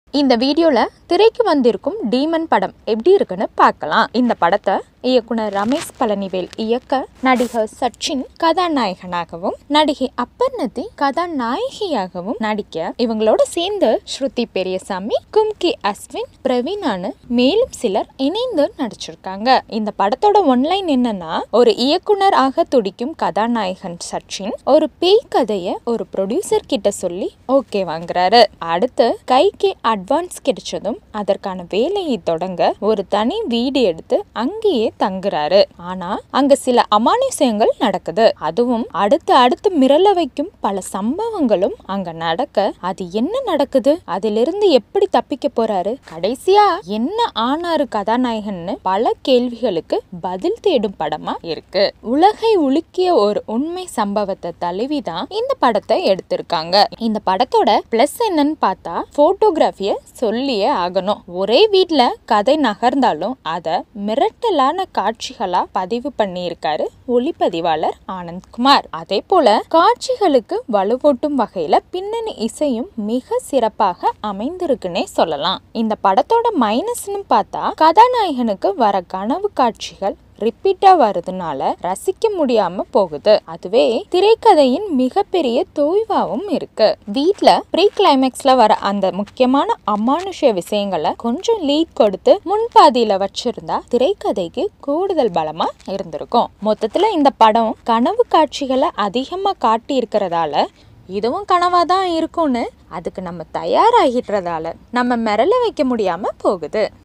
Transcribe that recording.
இந்த வீடியோல திரைக்கு வந்திருக்கும் டீமன் படம் எப்படி இருக்குன்னு பார்க்கலாம் இந்த படத்தை இயக்குனர் ரமேஷ் பழனிவேல் இயக்க நடிகர் சச்சின் கதாநாயகனாகவும் நடிகை அப்பர்ணதி கதாநாயகியாகவும் நடிக்க இவங்களோட சேர்ந்து ஸ்ருதி பெரியசாமி கும்கி அஸ்வின் பிரவீனானு மேலும் சிலர் இணைந்து நடிச்சிருக்காங்க இந்த படத்தோட ஒன்லைன் என்னன்னா ஒரு இயக்குனர் ஆக துடிக்கும் கதாநாயகன் சச்சின் ஒரு பேய் கதைய ஒரு ப்ரொடியூசர் கிட்ட சொல்லி ஓகே வாங்குறாரு அடுத்து கைக்கு அட்வான்ஸ் கிடைச்சதும் அதற்கான வேலையை தொடங்க ஒரு தனி வீடு எடுத்து அங்கேயே தங்குறாரு ஆனா அங்க சில அமானுஷயங்கள் நடக்குது அதுவும் அடுத்து அடுத்து மிரள வைக்கும் பல சம்பவங்களும் அங்க நடக்க அது என்ன நடக்குது அதிலிருந்து எப்படி தப்பிக்க போறாரு கடைசியா என்ன ஆனாரு கதாநாயகன்னு பல கேள்விகளுக்கு பதில் தேடும் படமா இருக்கு உலகை உலுக்கிய ஒரு உண்மை சம்பவத்தை தழுவிதான் இந்த படத்தை எடுத்திருக்காங்க இந்த படத்தோட பிளஸ் என்னன்னு பார்த்தா போட்டோகிராஃபிய சொல்லியே ஆகணும் ஒரே வீட்ல கதை நகர்ந்தாலும் அத மிரட்டலான காட்சிகளா பதிவு பண்ணியிருக்காரு ஒளிப்பதிவாளர் ஆனந்த்குமார் அதே போல காட்சிகளுக்கு வலுவூட்டும் வகையில பின்னணி இசையும் மிக சிறப்பாக அமைந்திருக்குன்னே சொல்லலாம் இந்த படத்தோட மைனஸ்னு பார்த்தா கதாநாயகனுக்கு வர கனவு காட்சிகள் ரிப்பீட்டா வருதுனால ரசிக்க முடியாம போகுது அதுவே திரைக்கதையின் மிகப்பெரிய தொய்வாவும் இருக்கு வீட்ல ப்ரீ கிளைமேக்ஸ்ல வர அந்த முக்கியமான அமானுஷ்ய விஷயங்களை கொஞ்சம் லீட் கொடுத்து முன்பாதியில வச்சிருந்தா திரைக்கதைக்கு கூடுதல் பலமா இருந்திருக்கும் மொத்தத்துல இந்த படம் கனவு காட்சிகளை அதிகமா காட்டி இருக்கிறதால இதுவும் கனவா தான் இருக்கும்னு அதுக்கு நம்ம தயாராகிடுறதால நம்ம மிரள வைக்க முடியாம போகுது